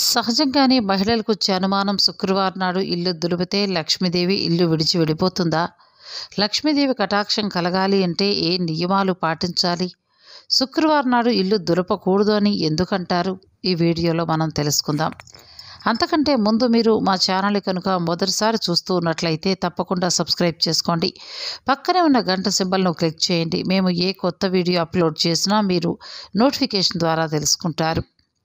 సహజంగానే మహిళలకు వచ్చే అనుమానం శుక్రవారం నాడు ఇల్లు దులిపితే లక్ష్మీదేవి ఇల్లు విడిచి వెళ్ళిపోతుందా లక్ష్మీదేవి కటాక్షం కలగాలి అంటే ఏ నియమాలు పాటించాలి శుక్రవారం నాడు ఇల్లు దులపకూడదు అని ఎందుకంటారు ఈ వీడియోలో మనం తెలుసుకుందాం అంతకంటే ముందు మీరు మా ఛానల్ కనుక మొదటిసారి చూస్తూ ఉన్నట్లయితే తప్పకుండా సబ్స్క్రైబ్ చేసుకోండి పక్కనే ఉన్న గంట సింబల్ను క్లిక్ చేయండి మేము ఏ కొత్త వీడియో అప్లోడ్ చేసినా మీరు నోటిఫికేషన్ ద్వారా తెలుసుకుంటారు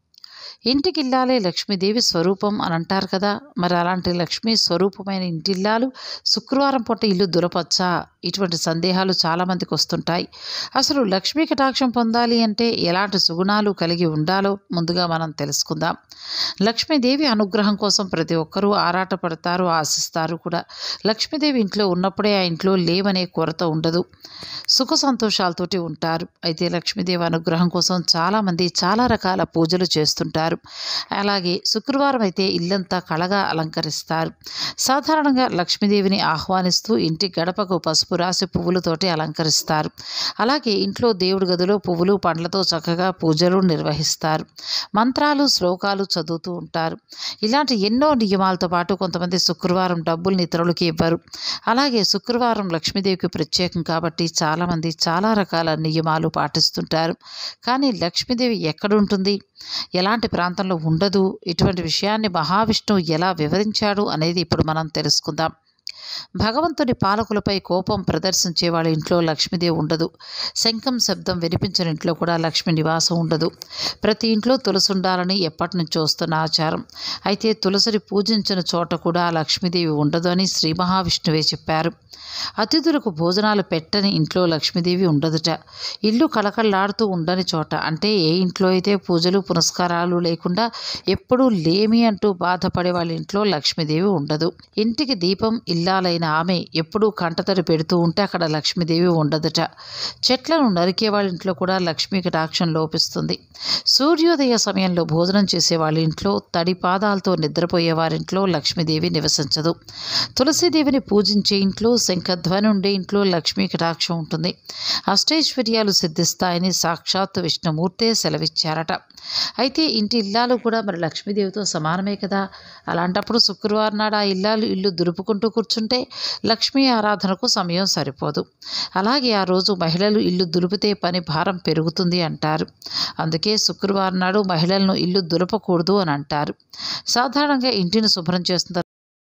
ఇంటికి ఇల్లాలే లక్ష్మీదేవి స్వరూపం అని అంటారు కదా మరి అలాంటి లక్ష్మీ స్వరూపమైన ఇంటిల్లాలు శుక్రవారం పూట ఇల్లు దులపచ్చా ఇటువంటి సందేహాలు చాలామందికి వస్తుంటాయి అసలు లక్ష్మీ కటాక్షం పొందాలి అంటే ఎలాంటి సుగుణాలు కలిగి ఉండాలో ముందుగా మనం తెలుసుకుందాం లక్ష్మీదేవి అనుగ్రహం కోసం ప్రతి ఒక్కరూ ఆరాట పడతారు ఆశిస్తారు కూడా లక్ష్మీదేవి ఇంట్లో ఉన్నప్పుడే ఆ ఇంట్లో లేవనే కొరత ఉండదు సుఖ సంతోషాలతోటి ఉంటారు అయితే లక్ష్మీదేవి అనుగ్రహం కోసం చాలామంది చాలా రకాల పూజలు చేస్తుంటారు అలాగే శుక్రవారం అయితే ఇల్లంతా కళగా అలంకరిస్తారు సాధారణంగా లక్ష్మీదేవిని ఆహ్వానిస్తూ ఇంటి గడపకు పసుపు రాసి పువ్వులతోటి అలంకరిస్తారు అలాగే ఇంట్లో దేవుడి గదిలో పువ్వులు పండ్లతో చక్కగా పూజలు నిర్వహిస్తారు మంత్రాలు శ్లోకాలు చదువుతూ ఉంటారు ఇలాంటి ఎన్నో నియమాలతో పాటు కొంతమంది శుక్రవారం డబ్బుల్ని ఇతరులకి ఇవ్వరు అలాగే శుక్రవారం లక్ష్మీదేవికి ప్రత్యేకం కాబట్టి చాలామంది చాలా రకాల నియమాలు పాటిస్తుంటారు కానీ లక్ష్మీదేవి ఎక్కడుంటుంది ఎలాంటి ప్రాంతంలో ఉండదు ఇటువంటి విషయాన్ని మహావిష్ణువు ఎలా వివరించాడు అనేది ఇప్పుడు మనం తెలుసుకుందాం భగవంతుని పాలకులపై కోపం ప్రదర్శించే వాళ్ళ ఇంట్లో లక్ష్మీదేవి ఉండదు శంఖం శబ్దం వినిపించిన ఇంట్లో కూడా లక్ష్మి నివాసం ఉండదు ప్రతి ఇంట్లో తులసి ఉండాలని ఎప్పటి నుంచో వస్తున్న ఆచారం అయితే తులసిని పూజించిన చోట కూడా లక్ష్మీదేవి ఉండదు అని శ్రీ మహావిష్ణువే చెప్పారు అతిథులకు భోజనాలు పెట్టని ఇంట్లో లక్ష్మీదేవి ఉండదుట ఇల్లు కళకళలాడుతూ ఉండని చోట అంటే ఏ ఇంట్లో అయితే పూజలు పునస్కారాలు లేకుండా ఎప్పుడూ లేమి అంటూ బాధపడే వాళ్ళ ఇంట్లో లక్ష్మీదేవి ఉండదు ఇంటికి దీపం ఇల్లాలైన ఆమె ఎప్పుడూ కంటతడి పెడుతూ ఉంటే అక్కడ లక్ష్మీదేవి ఉండదుట చెట్లను నరికే వాళ్ళ ఇంట్లో కూడా లక్ష్మీ కటాక్షం లోపిస్తుంది సూర్యోదయ సమయంలో భోజనం చేసే వాళ్ళ ఇంట్లో తడి పాదాలతో నిద్రపోయే వారింట్లో లక్ష్మీదేవి నివసించదు తులసీదేవిని పూజించే ఇంట్లో శంఖధ్వని ఉండే ఇంట్లో లక్ష్మీ కటాక్షం ఉంటుంది అష్టైశ్వర్యాలు సిద్ధిస్తాయని సాక్షాత్ విష్ణుమూర్తే సెలవిచ్చారట అయితే ఇంటి ఇల్లాలు కూడా మరి లక్ష్మీదేవితో సమానమే కదా అలాంటప్పుడు శుక్రవారం నాడు ఆ ఇల్లాలు ఇల్లు దులుపుకుంటూ కూర్చుంటే లక్ష్మీ ఆరాధనకు సమయం సరిపోదు అలాగే ఆ రోజు మహిళలు ఇల్లు దులిపితే పని భారం పెరుగుతుంది అంటారు అందుకే శుక్రవారం నాడు మహిళలను ఇల్లు దులపకూడదు అని అంటారు సాధారణంగా ఇంటిని శుభ్రం చేస్తున్న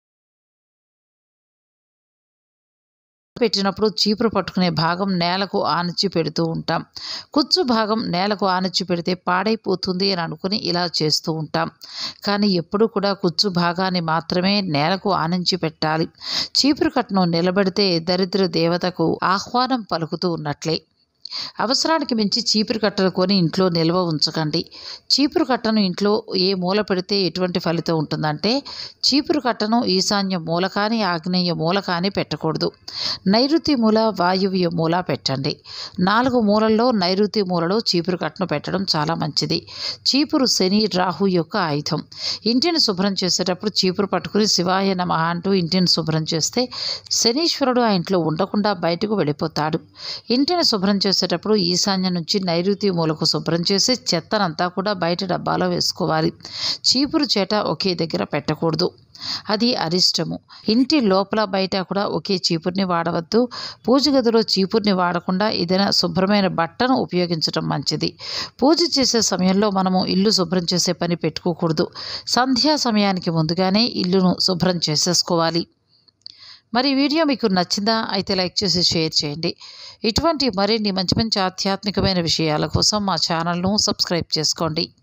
పెట్టినప్పుడు చీపురు పట్టుకునే భాగం నేలకు ఆనిచ్చి పెడుతూ ఉంటాం కుచ్చు భాగం నేలకు ఆనిచ్చి పెడితే పాడైపోతుంది అని అనుకుని ఇలా చేస్తూ ఉంటాం కానీ ఎప్పుడు కూడా కుచ్చు భాగాన్ని మాత్రమే నేలకు ఆనించి పెట్టాలి చీపురు కట్టను నిలబెడితే దరిద్ర దేవతకు ఆహ్వానం పలుకుతూ ఉన్నట్లే అవసరానికి మించి చీపురు కట్టలు కొని ఇంట్లో నిల్వ ఉంచకండి చీపురు కట్టను ఇంట్లో ఏ మూల పెడితే ఎటువంటి ఫలితం ఉంటుందంటే చీపురు కట్టను ఈశాన్య మూల కానీ ఆగ్నేయ మూల కానీ పెట్టకూడదు నైరుతి మూల వాయువ్య మూల పెట్టండి నాలుగు మూలల్లో నైరుతి మూలలో చీపురు కట్టను పెట్టడం చాలా మంచిది చీపురు శని రాహు యొక్క ఆయుధం ఇంటిని శుభ్రం చేసేటప్పుడు చీపురు పట్టుకుని శివాయ నమ అంటూ ఇంటిని శుభ్రం చేస్తే శనీశ్వరుడు ఆ ఇంట్లో ఉండకుండా బయటకు వెళ్ళిపోతాడు ఇంటిని శుభ్రం చేసేటప్పుడు ఈశాన్యం నుంచి నైరుతి మూలకు శుభ్రం చేసి చెత్తనంతా కూడా బయట డబ్బాలో వేసుకోవాలి చీపురు చేట ఒకే దగ్గర పెట్టకూడదు అది అరిష్టము ఇంటి లోపల బయట కూడా ఒకే చీపుర్ని వాడవద్దు పూజ గదిలో చీపుర్ని వాడకుండా ఏదైనా శుభ్రమైన బట్టను ఉపయోగించడం మంచిది పూజ చేసే సమయంలో మనము ఇల్లు శుభ్రం చేసే పని పెట్టుకోకూడదు సంధ్యా సమయానికి ముందుగానే ఇల్లును శుభ్రం చేసేసుకోవాలి మరి ఈ వీడియో మీకు నచ్చిందా అయితే లైక్ చేసి షేర్ చేయండి ఇటువంటి మరిన్ని మంచి మంచి ఆధ్యాత్మికమైన విషయాల కోసం మా ఛానల్ను సబ్స్క్రైబ్ చేసుకోండి